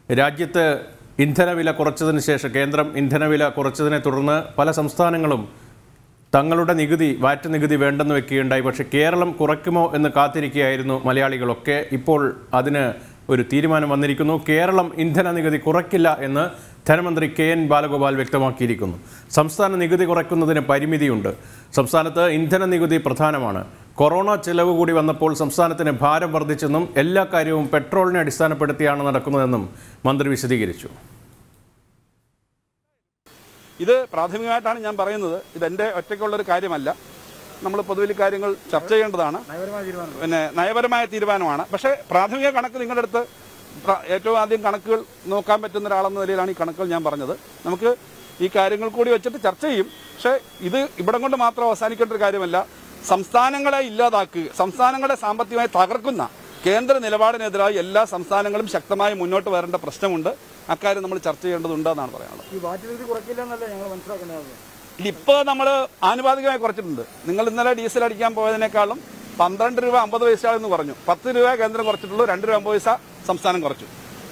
രാജ്യത്ത് ഇന്ധനവില കുറച്ചതിന് ശേഷം കേന്ദ്രം ഇന്ധനവില കുറച്ചതിനെ തുടർന്ന് പല സംസ്ഥാനങ്ങളും തങ്ങളുടെ നികുതി വാറ്റ് നികുതി വേണ്ടെന്ന് വെക്കുകയുണ്ടായി പക്ഷേ കേരളം കുറയ്ക്കുമോ എന്ന് കാത്തിരിക്കുകയായിരുന്നു മലയാളികളൊക്കെ ഇപ്പോൾ അതിന് ഒരു തീരുമാനം വന്നിരിക്കുന്നു കേരളം ഇന്ധന നികുതി കുറയ്ക്കില്ല എന്ന് ധനമന്ത്രി കെ എൻ ബാലഗോപാൽ വ്യക്തമാക്കിയിരിക്കുന്നു സംസ്ഥാന നികുതി കുറയ്ക്കുന്നതിന് പരിമിതിയുണ്ട് സംസ്ഥാനത്ത് ഇന്ധന നികുതി പ്രധാനമാണ് കൊറോണ ചെലവ് കൂടി വന്നപ്പോൾ സംസ്ഥാനത്തിന് ഭാരം വർദ്ധിച്ചെന്നും എല്ലാ കാര്യവും പെട്രോളിനെ അടിസ്ഥാനപ്പെടുത്തിയാണ് നടക്കുന്നതെന്നും മന്ത്രി വിശദീകരിച്ചു ഇത് പ്രാഥമികമായിട്ടാണ് ഞാൻ പറയുന്നത് ഇത് എൻ്റെ ഒറ്റയ്ക്കുള്ള ഒരു കാര്യമല്ല നമ്മൾ പൊതുവിൽ കാര്യങ്ങൾ ചർച്ച ചെയ്യേണ്ടതാണ് പിന്നെ നയപരമായ തീരുമാനമാണ് പക്ഷേ പ്രാഥമിക കണക്ക് നിങ്ങളുടെ അടുത്ത് പ്ര- ഏറ്റവും ആദ്യം കണക്കുകൾ നോക്കാൻ പറ്റുന്ന ഒരാളെന്ന നിലയിലാണ് ഈ കണക്കുകൾ ഞാൻ പറഞ്ഞത് നമുക്ക് ഈ കാര്യങ്ങൾ കൂടി വെച്ചിട്ട് ചർച്ച ചെയ്യും പക്ഷേ ഇത് ഇവിടം കൊണ്ട് മാത്രം അവസാനിക്കേണ്ട ഒരു കാര്യമല്ല സംസ്ഥാനങ്ങളെ ഇല്ലാതാക്കുക സംസ്ഥാനങ്ങളെ സാമ്പത്തികമായി തകർക്കുന്ന കേന്ദ്ര നിലപാടിനെതിരായി എല്ലാ സംസ്ഥാനങ്ങളും ശക്തമായി മുന്നോട്ട് വരേണ്ട പ്രശ്നമുണ്ട് അക്കാര്യം നമ്മൾ ചർച്ച ചെയ്യേണ്ടതുണ്ട് എന്നാണ് പറയാനുള്ളത് ഈ വാറ്റ് നികുതി കുറയ്ക്കില്ല എന്നല്ല ഞങ്ങൾ മനസ്സിലാക്കുന്നത് ഇപ്പോൾ നമ്മൾ ആനുപാതികമായി കുറച്ചിട്ടുണ്ട് നിങ്ങൾ ഇന്നലെ ഡീസൽ അടിക്കാൻ പോയതിനേക്കാളും പന്ത്രണ്ട് രൂപ അമ്പത് പൈസ എന്ന് പറഞ്ഞു പത്ത് രൂപ കേന്ദ്രം കുറച്ചിട്ടുള്ളൂ രണ്ട് രൂപ അമ്പത് പൈസ സംസ്ഥാനം കുറച്ചു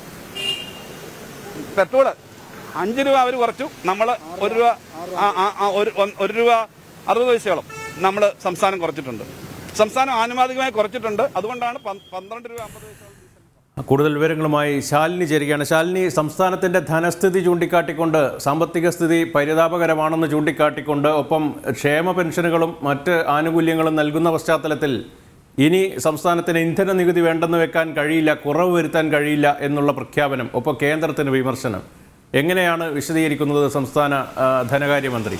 പെട്രോള് അഞ്ച് രൂപ അവർ കുറച്ചു നമ്മൾ ഒരു രൂപ ആ, ആ, ആ, ഒരു ഒന്ന്- ഒരു രൂപ അറുപത് പൈസയോളം നമ്മൾ സംസ്ഥാനം കുറച്ചിട്ടുണ്ട് സംസ്ഥാനം ആനുപാതികമായി കുറച്ചിട്ടുണ്ട് അതുകൊണ്ടാണ് പന്ത്- പന്ത്രണ്ട് രൂപ അമ്പത് പൈസ കൂടുതൽ വിവരങ്ങളുമായി ശാലിനി ചേരുകയാണ് ശാലിനി സംസ്ഥാനത്തിന്റെ ധനസ്ഥിതി ചൂണ്ടിക്കാട്ടിക്കൊണ്ട് സാമ്പത്തിക സ്ഥിതി പരിതാപകരമാണെന്ന് ചൂണ്ടിക്കാട്ടിക്കൊണ്ട് ഒപ്പം ക്ഷേമ പെൻഷനുകളും മറ്റ് ആനുകൂല്യങ്ങളും നൽകുന്ന പശ്ചാത്തലത്തിൽ ഇനി സംസ്ഥാനത്തിന് ഇന്ധന നികുതി വേണ്ടെന്ന് വെക്കാൻ കഴിയില്ല കുറവ് വരുത്താൻ കഴിയില്ല എന്നുള്ള പ്രഖ്യാപനം ഒപ്പം കേന്ദ്രത്തിന് വിമർശനം എങ്ങനെയാണ് വിശദീകരിക്കുന്നത് സംസ്ഥാന ആ, ധനകാര്യമന്ത്രി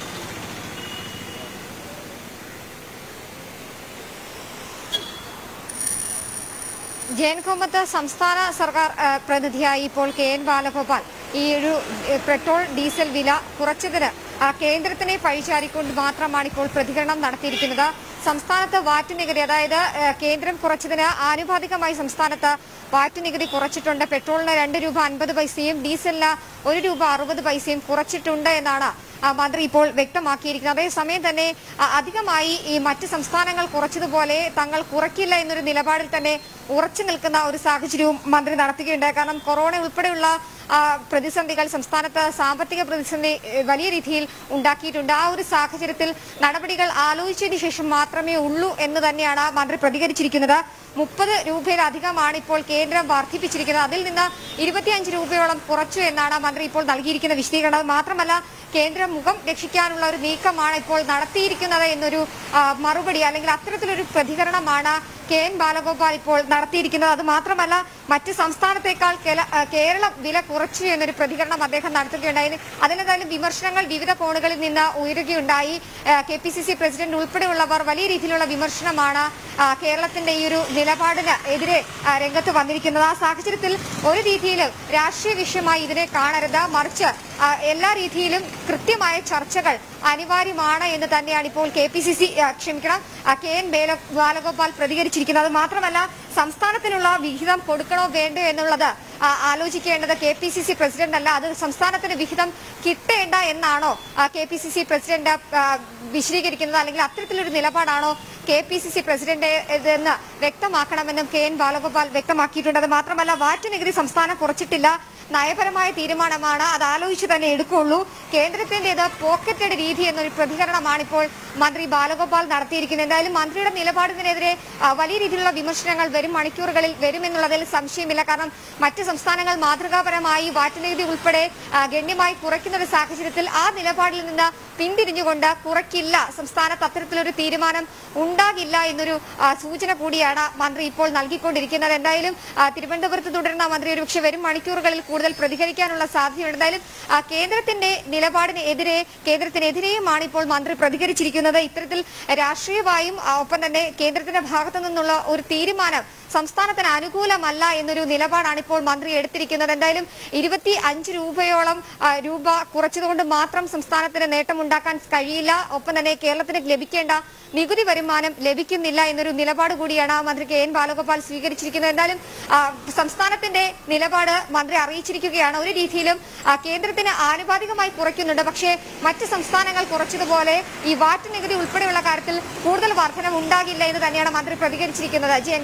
ജയൻ കൊമ്പത്ത് സംസ്ഥാന സർക്കാർ ആ, പ്രതിനിധിയായി ഇപ്പോൾ കെ എൻ ബാലഗോപാൽ ഈ ഒരു ഏ, പെട്രോൾ ഡീസൽ വില കുറച്ചതിന് ആ, കേന്ദ്രത്തിനെ പഴിചാരിക്കൊണ്ട് മാത്രമാണ് ഇപ്പോൾ പ്രതികരണം നടത്തിയിരിക്കുന്നത് സംസ്ഥാനത്ത് വാറ്റ് നികുതി അതായത് ഏ, കേന്ദ്രം കുറച്ചതിന് ആനുപാതികമായി സംസ്ഥാനത്ത് വാറ്റ് നികുതി കുറച്ചിട്ടുണ്ട് പെട്രോളിന് രണ്ട് രൂപ അൻപത് പൈസയും ഡീസലിന് ഒരു രൂപ അറുപത് പൈസയും കുറച്ചിട്ടുണ്ട് എന്നാണ് ആ, മന്ത്രി ഇപ്പോൾ വ്യക്തമാക്കിയിരിക്കുന്നത് അതേസമയം തന്നെ ആ, അധികമായി ഈ മറ്റ് സംസ്ഥാനങ്ങൾ കുറച്ചതുപോലെ തങ്ങൾ കുറയ്ക്കില്ല എന്നൊരു നിലപാടിൽ തന്നെ ഉറച്ചു നിൽക്കുന്ന ഒരു സാഹചര്യവും മന്ത്രി നടത്തുകയുണ്ടായി കാരണം കൊറോണ ഉൾപ്പെടെയുള്ള ആ, പ്രതിസന്ധികൾ സംസ്ഥാനത്ത് സാമ്പത്തിക പ്രതിസന്ധി ഏ, വലിയ രീതിയിൽ ഉണ്ടാക്കിയിട്ടുണ്ട് ആ ഒരു സാഹചര്യത്തിൽ നടപടികൾ ആലോചിച്ചതിന് ശേഷം മാത്രമേ ഉള്ളൂ എന്ന് തന്നെയാണ് മന്ത്രി പ്രതികരിച്ചിരിക്കുന്നത് മുപ്പത് രൂപയിലധികമാണ് ഇപ്പോൾ കേന്ദ്രം വർദ്ധിപ്പിച്ചിരിക്കുന്നത് അതിൽ നിന്ന് ഇരുപത്തിയഞ്ച് രൂപയോളം കുറച്ചു എന്നാണ് മന്ത്രി ഇപ്പോൾ നൽകിയിരിക്കുന്ന വിശദീകരണം അത് മാത്രമല്ല കേന്ദ്രം മുഖം രക്ഷിക്കാനുള്ള ഒരു നീക്കമാണ് ഇപ്പോൾ നടത്തിയിരിക്കുന്നത് എന്നൊരു ആ, മറുപടി അല്ലെങ്കിൽ അത്തരത്തിലൊരു പ്രതികരണമാണ് കെ എൻ ബാലഗോപാൽ ഇപ്പോൾ നടത്തിയിരിക്കുന്നത് അത് മാത്രമല്ല മറ്റ് സംസ്ഥാനത്തേക്കാൾ കേല- ആ, കേരളം വില കുറച്ചു എന്നൊരു പ്രതികരണം അദ്ദേഹം നടത്തുകയുണ്ടായി അതിനെന്തായാലും വിമർശനങ്ങൾ വിവിധ കോണുകളിൽ നിന്ന് ഉയരുകയുണ്ടായി K P C C president ഉൾപ്പെടെയുള്ളവർ വലിയ രീതിയിലുള്ള വിമർശനമാണ് ആ, കേരളത്തിന്റെ ഈ ഒരു നിലപാടിന് എതിരെ ആ, രംഗത്ത് വന്നിരിക്കുന്നത് ആ സാഹചര്യത്തിൽ ഒരു രീതിയിലും രാഷ്ട്രീയ വിഷയമായി ഇതിനെ കാണരുത് മറിച്ച് ആ, എല്ലാ രീതിയിലും കൃത്യമായ ചർച്ചകൾ അനിവാര്യമാണ് എന്ന് തന്നെയാണ് ഇപ്പോൾ കെ പി സി സി ക്ഷമിക്കണം ആ, കെ എൻ ബേല- ബാലഗോപാൽ പ്രതികരിച്ചിരിക്കുന്നത് അത് മാത്രമല്ല സംസ്ഥാനത്തിനുള്ള വിഹിതം കൊടുക്കണോ വേണ്ടോ എന്നുള്ളത് ആ, ആലോചിക്കേണ്ടത് K P C C president അല്ല അത് സംസ്ഥാനത്തിന് വിഹിതം കിട്ടേണ്ട എന്നാണോ K P C C president ആ, വിശദീകരിക്കുന്നത് അല്ലെങ്കിൽ അത്തരത്തിലൊരു നിലപാടാണോ K P C C president ഇതെന്ന് വ്യക്തമാക്കണമെന്നും കെ എൻ ബാലഗോപാൽ വ്യക്തമാക്കിയിട്ടുണ്ട് അത് മാത്രമല്ല വാറ്റ് നികുതി സംസ്ഥാനം കുറച്ചിട്ടില്ല നയപരമായ തീരുമാനമാണ് അത് ആലോചിച്ച് തന്നെ എടുക്കുള്ളൂ കേന്ദ്രത്തിന്റേത് പോക്കറ്റഡ് രീതി എന്നൊരു പ്രതികരണമാണ് ഇപ്പോൾ മന്ത്രി ബാലഗോപാൽ നടത്തിയിരിക്കുന്നത് എന്തായാലും മന്ത്രിയുടെ നിലപാടിനെതിരെ ആ, വലിയ രീതിയിലുള്ള വിമർശനങ്ങൾ വരും മണിക്കൂറുകളിൽ വരുമെന്നുള്ളതിൽ സംശയമില്ല കാരണം മറ്റ് സംസ്ഥാനങ്ങൾ മാതൃകാപരമായി വാറ്റ് നികുതി ഉൾപ്പെടെ ആ, ഗണ്യമായി കുറയ്ക്കുന്ന ഒരു സാഹചര്യത്തിൽ ആ നിലപാടിൽ നിന്ന് പിന്തിരിഞ്ഞുകൊണ്ട് കുറയ്ക്കില്ല സംസ്ഥാനത്ത് അത്തരത്തിലൊരു തീരുമാനം ഉണ്ടാകില്ല എന്നൊരു ആ, സൂചന കൂടിയാണ് മന്ത്രി ഇപ്പോൾ നൽകിക്കൊണ്ടിരിക്കുന്നത് എന്തായാലും ആ, തിരുവനന്തപുരത്ത് തുടരുന്ന മന്ത്രി ഒരുപക്ഷെ വരും മണിക്കൂറുകളിൽ കൂടുതൽ പ്രതികരിക്കാനുള്ള സാധ്യതയുണ്ട് എന്തായാലും ആ, കേന്ദ്രത്തിന്റെ നിലപാടിന് എതിരെ കേന്ദ്രത്തിനെതിരെയുമാണ് ഇപ്പോൾ മന്ത്രി പ്രതികരിച്ചിരിക്കുന്നത് ഇത്തരത്തിൽ രാഷ്ട്രീയമായും ആ, ഒപ്പം തന്നെ കേന്ദ്രത്തിന്റെ ഭാഗത്തു നിന്നുള്ള ഒരു തീരുമാനം സംസ്ഥാനത്തിന് അനുകൂലമല്ല എന്നൊരു നിലപാടാണ് ഇപ്പോൾ മന്ത്രി എടുത്തിരിക്കുന്നത് എന്തായാലും ഇരുപത്തി അഞ്ച് രൂപയോളം ആ, രൂപ കുറച്ചതുകൊണ്ട് മാത്രം സംസ്ഥാനത്തിന് നേട്ടമുണ്ടാക്കാൻ കഴിയില്ല ഒപ്പം തന്നെ കേരളത്തിന് ലഭിക്കേണ്ട നികുതി വരുമാനം ലഭിക്കുന്നില്ല എന്നൊരു നിലപാട് കൂടിയാണ് മന്ത്രി കെ എൻ ബാലഗോപാൽ സ്വീകരിച്ചിരിക്കുന്നത് എന്തായാലും ആ, സംസ്ഥാനത്തിന്റെ നിലപാട് മന്ത്രി അറിയിച്ചിരിക്കുകയാണ് ഒരു രീതിയിലും ആ, കേന്ദ്രത്തിന് ആനുപാതികമായി കുറയ്ക്കുന്നുണ്ട് പക്ഷേ മറ്റ് സംസ്ഥാനങ്ങൾ കുറച്ചതുപോലെ ഈ വാറ്റ് നികുതി ഉൾപ്പെടെയുള്ള കാര്യത്തിൽ കൂടുതൽ വർധനം ഉണ്ടാകില്ല എന്ന് തന്നെയാണ് മന്ത്രി പ്രതികരിച്ചിരിക്കുന്നത് ജയൻ കോമത്ത്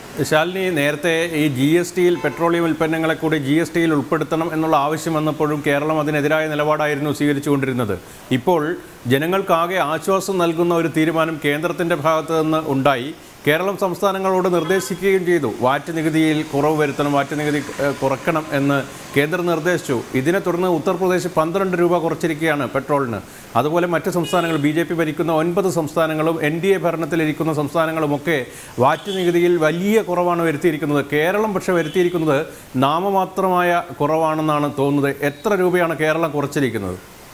ശാലിനി നേരത്തെ ഈ ജി എസ് ടിയിൽ പെട്രോളിയം ഉൽപ്പന്നങ്ങളെ കൂടി ജി എസ് ടിയിൽ ഉൾപ്പെടുത്തണം എന്നുള്ള ആവശ്യം വന്നപ്പോഴും കേരളം അതിനെതിരായ നിലപാടായിരുന്നു സ്വീകരിച്ചുകൊണ്ടിരുന്നത് ഇപ്പോൾ ജനങ്ങൾക്കാകെ ആശ്വാസം നൽകുന്ന ഒരു തീരുമാനം കേന്ദ്രത്തിൻ്റെ ഭാഗത്ത് നിന്ന് ഉണ്ടായി കേരളം സംസ്ഥാനങ്ങളോട് നിർദ്ദേശിക്കുകയും ചെയ്തു വാറ്റ് നികുതിയിൽ കുറവ് വരുത്തണം വാറ്റ് നികുതി ഏഹ്, കുറക്കണം എന്ന് കേന്ദ്രം നിർദ്ദേശിച്ചു ഇതിനെ തുടർന്ന് ഉത്തർപ്രദേശ് പന്ത്രണ്ട് രൂപ കുറച്ചിരിക്കുകയാണ് പെട്രോളിന് അതുപോലെ മറ്റ് സംസ്ഥാനങ്ങൾ ബി ജെ പി ഭരിക്കുന്ന ഒൻപത് സംസ്ഥാനങ്ങളും എൻ ഡി എ ഭരണത്തിലിരിക്കുന്ന സംസ്ഥാനങ്ങളുമൊക്കെ വാറ്റ് നികുതിയിൽ വലിയ കുറവാണ് വരുത്തിയിരിക്കുന്നത് കേരളം പക്ഷേ വരുത്തിയിരിക്കുന്നത് നാമമാത്രമായ കുറവാണെന്നാണ് തോന്നുന്നത് എത്ര രൂപയാണ് കേരളം കുറച്ചിരിക്കുന്നത്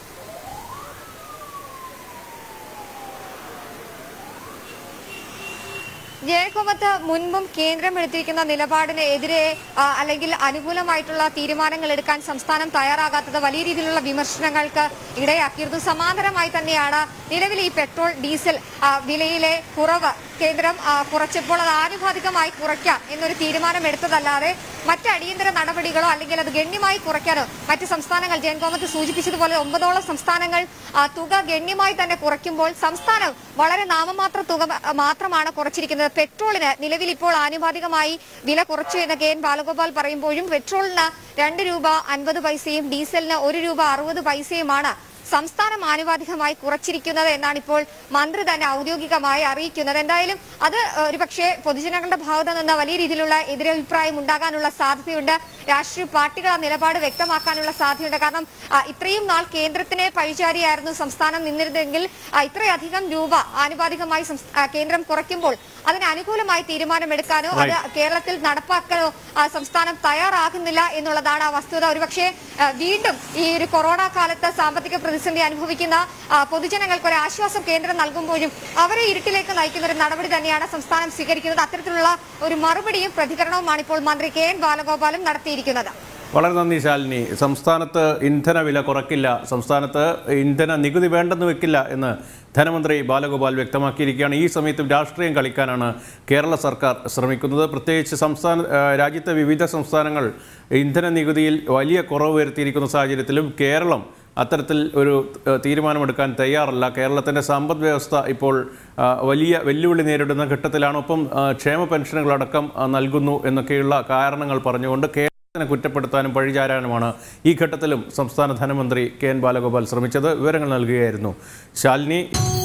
ജയകുമത്ത് മുൻപും കേന്ദ്രം എടുത്തിരിക്കുന്ന നിലപാടിന് എതിരെ ആ, അല്ലെങ്കിൽ അനുകൂലമായിട്ടുള്ള തീരുമാനങ്ങൾ എടുക്കാൻ സംസ്ഥാനം തയ്യാറാകാത്തത് വലിയ രീതിയിലുള്ള വിമർശനങ്ങൾക്ക് ഇടയാക്കിയിരുന്നു സമാന്തരമായി തന്നെയാണ് നിലവിൽ ഈ പെട്രോൾ ഡീസൽ ആ, വിലയിലെ കുറവ് കേന്ദ്രം ആ, കുറച്ചപ്പോൾ അത് ആനുപാതികമായി കുറയ്ക്കാം എന്നൊരു തീരുമാനം എടുത്തതല്ലാതെ മറ്റ് അടിയന്തര നടപടികളോ അല്ലെങ്കിൽ അത് ഗണ്യമായി കുറയ്ക്കാനോ മറ്റ് സംസ്ഥാനങ്ങൾ ജയൻ കോമത്ത് സൂചിപ്പിച്ചതുപോലെ ഒമ്പതോളം സംസ്ഥാനങ്ങൾ ആ, തുക ഗണ്യമായി തന്നെ കുറയ്ക്കുമ്പോൾ സംസ്ഥാനം വളരെ നാമമാത്ര തുക മ- മാത്രമാണ് കുറച്ചിരിക്കുന്നത് പെട്രോളിന് നിലവിൽ ഇപ്പോൾ ആനുപാതികമായി വില കുറച്ചു എന്ന് കെ എൻ ബാലഗോപാൽ പറയുമ്പോഴും പെട്രോളിന് രണ്ട് രൂപ അൻപത് പൈസയും ഡീസലിന് ഒരു രൂപ അറുപത് പൈസയുമാണ് സംസ്ഥാനം ആനുപാതികമായി കുറച്ചിരിക്കുന്നത് എന്നാണ് ഇപ്പോൾ മന്ത്രി തന്നെ ഔദ്യോഗികമായി അറിയിക്കുന്നത് എന്തായാലും അത് ഒരുപക്ഷെ പൊതുജനങ്ങളുടെ ഭാഗത്ത് നിന്ന് വലിയ രീതിയിലുള്ള എതിരഭിപ്രായം ഉണ്ടാകാനുള്ള സാധ്യതയുണ്ട് രാഷ്ട്രീയ പാർട്ടികൾ ആ നിലപാട് വ്യക്തമാക്കാനുള്ള സാധ്യതയുണ്ട് കാരണം ആ, ഇത്രയും നാൾ കേന്ദ്രത്തിനെ പഴിചാരിയായിരുന്നു സംസ്ഥാനം നിന്നിരുന്നെങ്കിൽ ആ, ഇത്രയധികം രൂപ ആനുപാതികമായി സംസ്- ആ, കേന്ദ്രം കുറയ്ക്കുമ്പോൾ അതിന് അനുകൂലമായി തീരുമാനമെടുക്കാനോ അത് കേരളത്തിൽ നടപ്പാക്കാനോ ആ, സംസ്ഥാനം തയ്യാറാകുന്നില്ല എന്നുള്ളതാണ് ആ വസ്തുത ഒരുപക്ഷെ ആ, വീണ്ടും ഈ ഒരു കൊറോണ കാലത്ത് സാമ്പത്തിക പ്രതിസന്ധി അനുഭവിക്കുന്ന ആ, പൊതുജനങ്ങൾക്ക് ഒരു ആശ്വാസം കേന്ദ്രം നൽകുമ്പോഴും അവരെ ഇരുട്ടിലേക്ക് നയിക്കുന്ന ഒരു നടപടി തന്നെയാണ് സംസ്ഥാനം സ്വീകരിക്കുന്നത് അത്തരത്തിലുള്ള ഒരു മറുപടിയും പ്രതികരണവുമാണ് ഇപ്പോൾ മന്ത്രി കെ എൻ ബാലഗോപാലും നടത്തിയിരിക്കുന്നത് വളരെ നന്ദി ശാലിനി സംസ്ഥാനത്ത് ഇന്ധന വില കുറയ്ക്കില്ല സംസ്ഥാനത്ത് ഇന്ധന നികുതി വേണ്ടെന്ന് വെക്കില്ല എന്ന് ധനമന്ത്രി ബാലഗോപാൽ വ്യക്തമാക്കിയിരിക്കുകയാണ് ഈ സമയത്തും രാഷ്ട്രീയം കളിക്കാനാണ് കേരള സർക്കാർ ശ്രമിക്കുന്നത് പ്രത്യേകിച്ച് സംസ്ഥാന ആ, രാജ്യത്തെ വിവിധ സംസ്ഥാനങ്ങൾ ഇന്ധന നികുതിയിൽ വലിയ കുറവ് വരുത്തിയിരിക്കുന്ന സാഹചര്യത്തിലും കേരളം അത്തരത്തിൽ ഒരു ഏഹ്, തീരുമാനമെടുക്കാൻ തയ്യാറല്ല കേരളത്തിൻ്റെ സമ്പദ് വ്യവസ്ഥ ഇപ്പോൾ ആ, വലിയ വെല്ലുവിളി നേരിടുന്ന ഘട്ടത്തിലാണ് ഒപ്പം ആ, ക്ഷേമ പെൻഷനുകളടക്കം ആ, നൽകുന്നു എന്നൊക്കെയുള്ള കാരണങ്ങൾ പറഞ്ഞുകൊണ്ട് കേരളത്തിനെ കുറ്റപ്പെടുത്താനും പഴിചാരാനുമാണ് ഈ ഘട്ടത്തിലും സംസ്ഥാന ധനമന്ത്രി കെ എൻ ബാലഗോപാൽ ശ്രമിച്ചത് വിവരങ്ങൾ നൽകുകയായിരുന്നു ശാലിനി